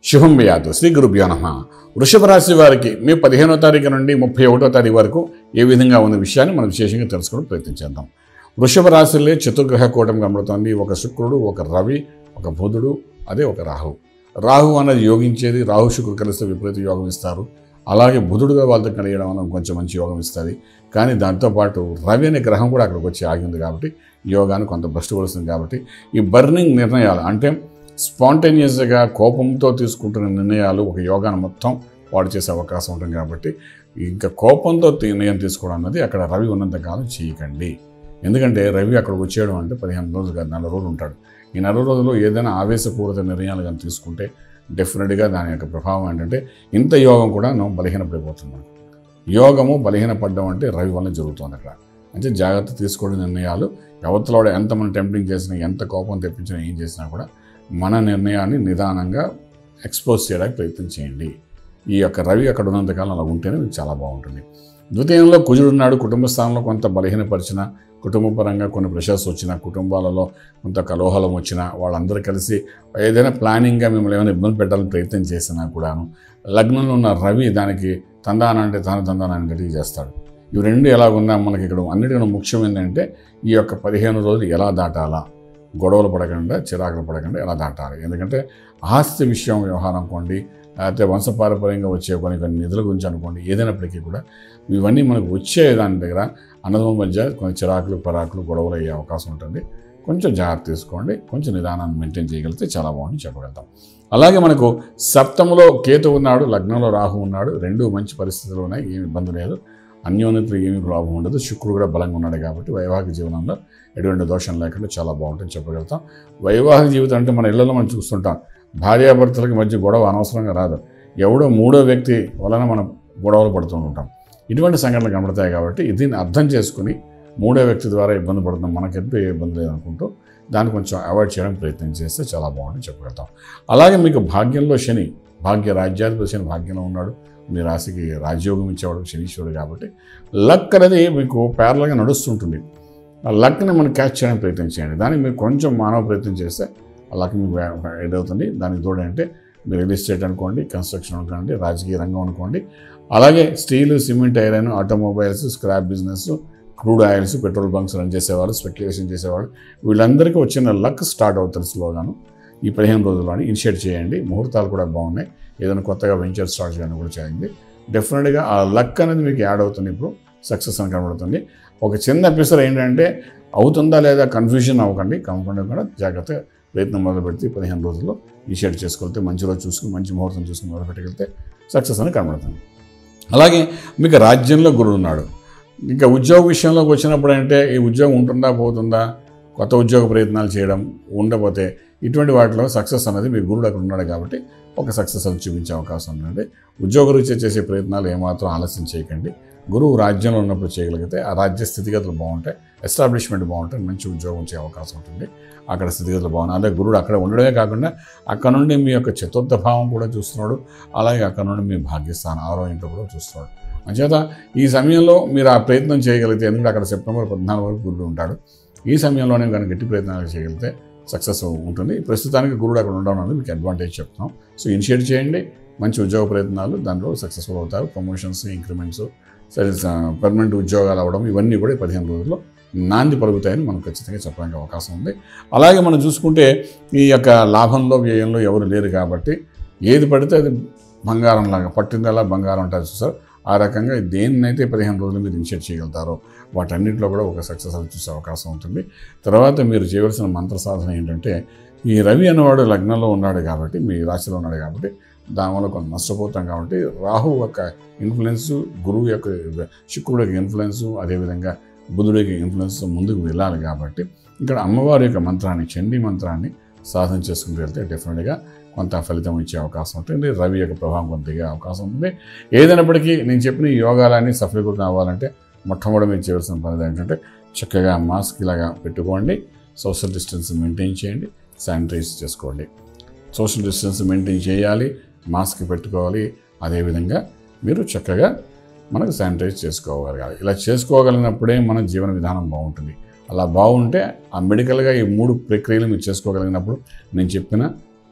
శుభం వ్యాధు శ్రీ గురుభ్యో నమ వృషభ రాశి వారికి మే పదిహేనో తారీఖు నుండి ముప్పై ఒకటో తారీఖు వరకు ఏ విధంగా ఉన్న విషయాన్ని మనం విశేషంగా తెలుసుకోవడం ప్రయత్నించేద్దాం వృషభ రాశిలో చతుర్గ్రహ కూటమి కనబడుతోంది ఒక శుక్రుడు ఒక రవి ఒక బుధుడు అదే ఒక రాహు రాహు అనేది యోగించేది రాహు శుక్రుడు కలిస్తే విపరీత యోగం ఇస్తారు అలాగే బుధుడుగా వాళ్ళతో కలియడం వల్ల కొంచెం మంచి యోగం ఇస్తుంది కానీ దాంతోపాటు రవి అనే గ్రహం కూడా అక్కడికి వచ్చి ఆగింది కాబట్టి యోగాన్ని కొంత భ్రష్టుపడుతుంది కాబట్టి ఈ బర్నింగ్ నిర్ణయాలు అంటే స్పాంటేనియస్గా కోపంతో తీసుకుంటున్న నిర్ణయాలు ఒక యోగాన్ని మొత్తం పాడు చేసే అవకాశం ఉంటుంది కాబట్టి ఇంకా కోపంతో తీ- నిర్ణయం తీసుకోవడం అన్నది అక్కడ రవి ఉన్నంత కాలం చేయకండి ఎందుకంటే రవి అక్కడికి వచ్చేయడం అంటే పదిహేను రోజులు కాదు నెల రోజులు ఉంటాడు ఈ నెల రోజుల్లో ఏదైనా ఆవేశపూరిత నిర్ణయాలు కానీ తీసుకుంటే డెఫినెట్గా దాని యొక్క ప్రభావం ఏంటంటే ఇంత యోగం కూడా మనం బలహీనపడిపోతున్నాం యోగము బలహీనపడడం అంటే రవి వల్ల జరుగుతుంది అక్కడ అంటే జాగ్రత్త తీసుకోవడం నిర్ణయాలు అవతల ఎంత మనం టెంప్టింగ్ చేసినా ఎంత కోపం తెప్పించినా ఏం చేసినా కూడా మన నిర్ణయాన్ని నిదానంగా ఎక్స్పోజ్ చేయడానికి ప్రయత్నం చేయండి ఈ యొక్క రవి అక్కడ ఉన్నంతకాలం అలా ఉంటేనే మీకు చాలా బాగుంటుంది ద్వితీయంలో కుజుడున్నాడు కుటుంబ స్థానంలో కొంత బలహీనపరిచిన కుటుంబపరంగా కొన్ని ప్రెషర్స్ వచ్చినా కుటుంబాలలో కొంత కలోహలం వచ్చినా వాళ్ళందరూ కలిసి ఏదైనా ప్లానింగ్గా మిమ్మల్ని ఏమైనా ఇబ్బంది పెట్టాలని ప్రయత్నం చేసినా కూడాను లగ్నంలో ఉన్న రవి దానికి తందాన అంటే తాను తందానాన్ని గట్టిగా చేస్తాడు ఇవి రెండు ఎలాగున్నా మనకి ఇక్కడ అన్నిటికన్నా ముఖ్యం ఏంటంటే ఈ యొక్క పదిహేను రోజులు ఎలా దాటాలా గొడవలు పడకుండా చిరాకులు పడకుండా ఎలా దాటాలి ఎందుకంటే ఆస్తి విషయం వ్యవహారం అనుకోండి లేకపోతే వంశపారపర్యంగా వచ్చే కొన్ని కొన్ని నిధుల గురించి అనుకోండి ఏదైనప్పటికీ కూడా ఇవన్నీ మనకు వచ్చే దాని దగ్గర అన్నదమ్ముల మధ్య కొన్ని చిరాకులు పరాకులు గొడవలు అయ్యే అవకాశం ఉంటుంది కొంచెం జాగ్రత్త తీసుకోండి కొంచెం నిదానాన్ని మెయింటైన్ చేయగలిగితే చాలా బాగుంది చెప్పగలుగుతాం అలాగే మనకు సప్తములో కేతు ఉన్నాడు లగ్నంలో రాహు ఉన్నాడు రెండు మంచి పరిస్థితులు ఉన్నాయి ఏమి ఇబ్బంది లేదు అన్యోన్యతలు ఏమీ ప్రాబ్లం ఉండదు శుక్రుడు కూడా బలంగా ఉన్నాడు కాబట్టి వైవాహిక జీవనంలో ఎటువంటి దోషం లేకుండా చాలా బాగుంటుంది చెప్పగలుగుతాం వైవాహిక జీవితం అంటే మన ఇళ్లలో మనం చూస్తుంటాం భార్యాభర్తలకి మధ్య గొడవ అనవసరంగా రాదు ఎవడో మూడో వ్యక్తి వలన మనం గొడవలు పడుతూ ఉంటాం ఇటువంటి సంఘటనలు కనబడతాయి కాబట్టి దీన్ని అర్థం చేసుకుని మూడో వ్యక్తి ద్వారా ఇబ్బంది పడుతున్నాం మనకెంతో ఏ ఇబ్బంది లేదనుకుంటూ దాన్ని కొంచెం అవాయిడ్ చేయడానికి ప్రయత్నం చేస్తే చాలా బాగుంటుంది చెప్పగలుగుతాం అలాగే మీకు భాగ్యంలో శని భాగ్య రాజ్యాధిపతి శని భాగ్యంలో ఉన్నాడు మీ రాశికి రాజ్యోగం ఇచ్చేవాడు శనీశ్వరుడు కాబట్టి లక్ అనేది మీకు ప్యారల్గా నడుస్తుంటుంది ఆ లక్ని మనం క్యాచ్ చేయడానికి ప్రయత్నం చేయండి దానికి మీరు కొంచెం మానవ ప్రయత్నం చేస్తే ఆ లక్ మీకు ఎడవుతుంది దానికి తోడంటే మీరు రియల్ ఎస్టేట్ అనుకోండి కన్స్ట్రక్షన్ అనుకోండి రాజకీయ రంగం అనుకోండి అలాగే steel cement iron automobiles scrap business crude oils petrol bunks run చేసేవాళ్ళు స్పెక్యులేషన్ చేసేవాళ్ళు వీళ్ళందరికీ వచ్చిన లక్ స్టార్ట్ అవుతుంది స్లోగాను ఈ పదిహేను రోజుల్లోని ఇనిషియేట్ చేయండి ముహూర్తాలు కూడా బాగున్నాయి ఏదైనా కొత్తగా వెంచర్ స్టార్ట్ చేయడం కూడా చేయండి డెఫినెట్గా ఆ లక్ అనేది మీకు యాడ్ అవుతుంది ఇప్పుడు సక్సెస్ అని కనబడుతుంది ఒక చిన్న ఎపిసోడ్ ఏంటంటే అవుతుందా లేదా కన్ఫ్యూజన్ అవ్వకండి కనుక్కుంటే కూడా జాగ్రత్తగా ప్రయత్నం మొదలు పెడితే ఈ పదిహేను రోజుల్లో ఇనిషియేట్ చేసుకోగలిగితే మంచి రోజు చూసుకుని మంచి ముహూర్తం చూసుకుని మొదలు పెట్టగలిగితే సక్సెస్ అని కనబడుతుంది అలాగే మీకు రాజ్యంలో గురువు ఉన్నాడు ఇంకా ఉద్యోగ విషయంలోకి వచ్చినప్పుడు అంటే ఈ ఉద్యోగం ఉంటుందా పోతుందా కొత్త ఉద్యోగ ప్రయత్నాలు చేయడం ఉండకపోతే ఇటువంటి వాటిలో సక్సెస్ అనేది మీ గురుడు అక్కడ ఉన్నాడు కాబట్టి ఒక సక్సెస్ అని చూపించే అవకాశం ఉందండి ఉద్యోగ రీత్యా చేసే ప్రయత్నాలు ఏమాత్రం ఆలస్యం చేయకండి గురువు రాజ్యంలో ఉన్నప్పుడు చేయగలిగితే ఆ రాజ్య స్థితిగతులు బాగుంటాయి ఎస్టాబ్లిష్మెంట్ బాగుంటాయి మంచి ఉద్యోగం వచ్చే అవకాశం ఉంటుంది అక్కడ స్థితిగతులు బాగున్నాయి అదే గురుడు అక్కడ ఉండడమే కాకుండా అక్కడ నుండి మీ యొక్క చతుర్థ భావం కూడా చూస్తున్నాడు అలాగే అక్కడ నుండి మీ భాగ్యస్థానం ఆరో ఇంట్లో కూడా చూస్తున్నాడు అంచేత ఈ సమయంలో మీరు ఆ ప్రయత్నం చేయగలిగితే ఎందుకంటే అక్కడ సెప్టెంబర్ పద్నాలుగు వరకు గురుడు ఉంటాడు ఈ సమయంలోనే కనుక గట్టి ప్రయత్నాలు చేయగలిగితే సక్సెస్ ఉంటుంది ప్రస్తుతానికి గురుడు అక్కడ ఉండడం అనేది మీకు అడ్వాంటేజ్ చెప్తున్నాం సో ఇనిషియేట్ చేయండి మంచి ఉద్యోగ ప్రయత్నాలు దాంట్లో సక్సెస్ఫుల్ అవుతారు ప్రమోషన్స్ ఇంక్రిమెంట్స్ సరే పర్మనెంట్ ఉద్యోగాలు అవ్వడం ఇవన్నీ కూడా ఈ పదిహేను రోజుల్లో నాంది పలుకుతాయని మనం ఖచ్చితంగా చెప్పడానికి అవకాశం ఉంది అలాగే మనం చూసుకుంటే ఈ యొక్క లాభంలో వ్యయంలో ఎవరు లేరు కాబట్టి ఏది పడితే అది బంగారం లాగా పట్టిందలా బంగారం అంటారు చూసారు ఆ రకంగా దేన్నైతే పదిహేను రోజులు మీరు ఇనిషియేట్ చేయగలుగుతారో వాటన్నిటిలో కూడా ఒక సక్సెస్ అది చూసే అవకాశం ఉంటుంది తర్వాత మీరు చేయవలసిన మంత్ర సాధన ఏంటంటే ఈ రవి అనేవాడు లగ్నంలో ఉన్నాడు కాబట్టి మీ రాశిలో ఉన్నాడు కాబట్టి దానివల్ల కొంత నష్టపోతాం కాబట్టి రాహు యొక్క ఇన్ఫ్లుయెన్స్ గురువు యొక్క శుక్రుడు యొక్క ఇన్ఫ్లుయెన్స్ అదేవిధంగా బుధుడికి ఇన్ఫ్లుయెన్స్ ముందుకు వెళ్ళాలి కాబట్టి ఇక్కడ అమ్మవారి యొక్క మంత్రాన్ని చండీ మంత్రాన్ని సాధన చేసుకుంటూ వెళ్తే డెఫినెట్గా కొంత ఫలితం ఇచ్చే అవకాశం ఉంటుంది రవి యొక్క ప్రభావం కొంత దిగే అవకాశం ఉంది ఏదైనప్పటికీ నేను చెప్పిన ఈ యోగాలన్నీ సఫలీకృతం అవ్వాలంటే మొట్టమొదటి మీరు చేయవలసిన పని ఏంటంటే చక్కగా మాస్క్ ఇలాగా పెట్టుకోండి సోషల్ డిస్టెన్స్ మెయింటైన్ చేయండి శానిటైజ్ చేసుకోండి సోషల్ డిస్టెన్స్ మెయింటైన్ చేయాలి మాస్క్ పెట్టుకోవాలి అదేవిధంగా మీరు చక్కగా మనకు శానిటైజ్ చేసుకోగలగాలి ఇలా చేసుకోగలిగినప్పుడే మన జీవన విధానం బాగుంటుంది అలా బాగుంటే ఆ మెడికల్గా ఈ మూడు ప్రక్రియలు మీరు చేసుకోగలిగినప్పుడు నేను చెప్పిన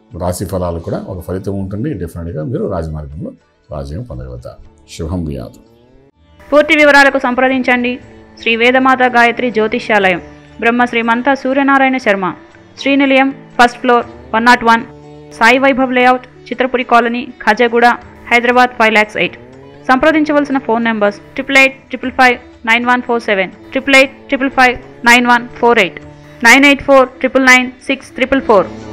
రాశి ఫలాలు కూడా ఒక ఫలితం ఉంటుంది డెఫినెట్గా మీరు రాజమార్గంలో రాజ్యం పొందగలుగుతారు శుభం వ్యాధు పూర్తి వివరాలకు సంప్రదించండి శ్రీ వేదమాత గాయత్రి జ్యోతిష్యాలయం Brahma Srimantha Suryanarayana Sharma Srinilayam first floor one nought one Sai Vaibhav layout Chitrapuri colony Khajaguda Hyderabad five lakhs eight సంప్రదించవలసిన phone numbers triple eight triple five nine one four seven triple eight triple five nine one four eight nine eight four triple nine six triple four